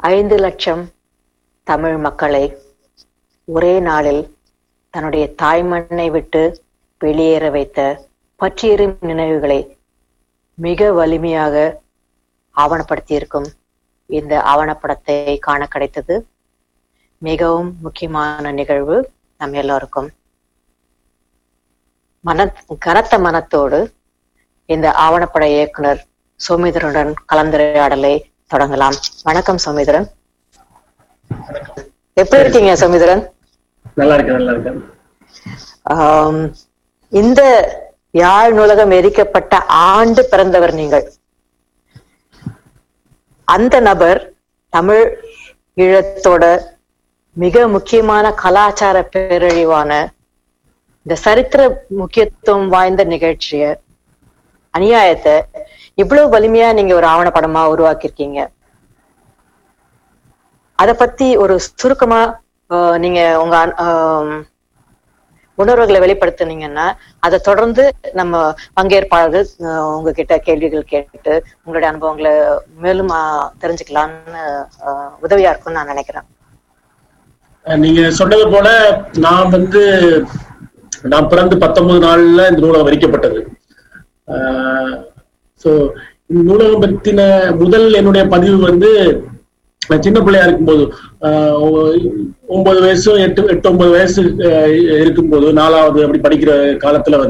ஐந்து லட்சம் தமிழ் மக்களை ஒரே நாளில் தன்னுடைய தாய்மண்ணை விட்டு வெளியேற வைத்த பற்றியெறும் நினைவுகளை மிக வலிமையாக ஆவணப்படுத்தியிருக்கும் இந்த ஆவணப்படத்தை காண கிடைத்தது மிகவும் முக்கியமான நிகழ்வு நம் எல்லோருக்கும் மன கனத்த மனத்தோடு இந்த ஆவணப்பட இயக்குனர் சோமிதரனுடன் கலந்துரையாடலை தொடங்கலாம் வணக்கம் சோமிதரன் எப்படி இருக்கீங்க சோமிதரன் நல்லா இருக்கேன் நல்லா இருக்கேன் ஆம், இந்த யாழ் நூலகம் எரிக்கப்பட்ட ஆண்டு பிறந்தவர் நீங்கள் அந்த நபர் தமிழ் ஈழத்தோட மிக முக்கியமான கலாச்சார பேரழிவான இந்த சரித்திர முக்கியத்துவம் வாய்ந்த நிகழ்ச்சிய அநியாயத்தை இவ்வளவு வலிமையா நீங்க ஒரு ஆவணப்படமா உருவாக்கியிருக்கீங்க அத பத்தி ஒரு சுருக்கமா ஆஹ், நீங்க உங்க அன்- ஆம், உணர்வுகளை வெளிப்படுத்துனீங்கன்னா அதை தொடர்ந்து நம்ம பங்கேற்பாளர்கள் ஆஹ், உங்ககிட்ட கேள்விகள் கேட்டு உங்களுடைய அனுபவங்களை மேலும் ஆஹ், தெரிஞ்சுக்கலாம்னு ஆஹ், உதவியா இருக்கும்னு நான் நினைக்கிறேன் அஹ் நீங்க சொன்னது போல நான் வந்து நான் பிறந்து பத்தொன்பது நாள்ல இந்த நூலகம் வரிக்கப்பட்டது ஸோ இந்த நூலகம் பத்தின முதல் என்னுடைய பதிவு வந்து நான் சின்ன பிள்ளையா இருக்கும்போது ஆஹ் ஒ- ஒன்பது வயசு எட்டு எட்டு ஒன்பது வயசு ஆஹ் இருக்கும்போது நாலாவது அப்படி படிக்கிற காலத்துல வந்து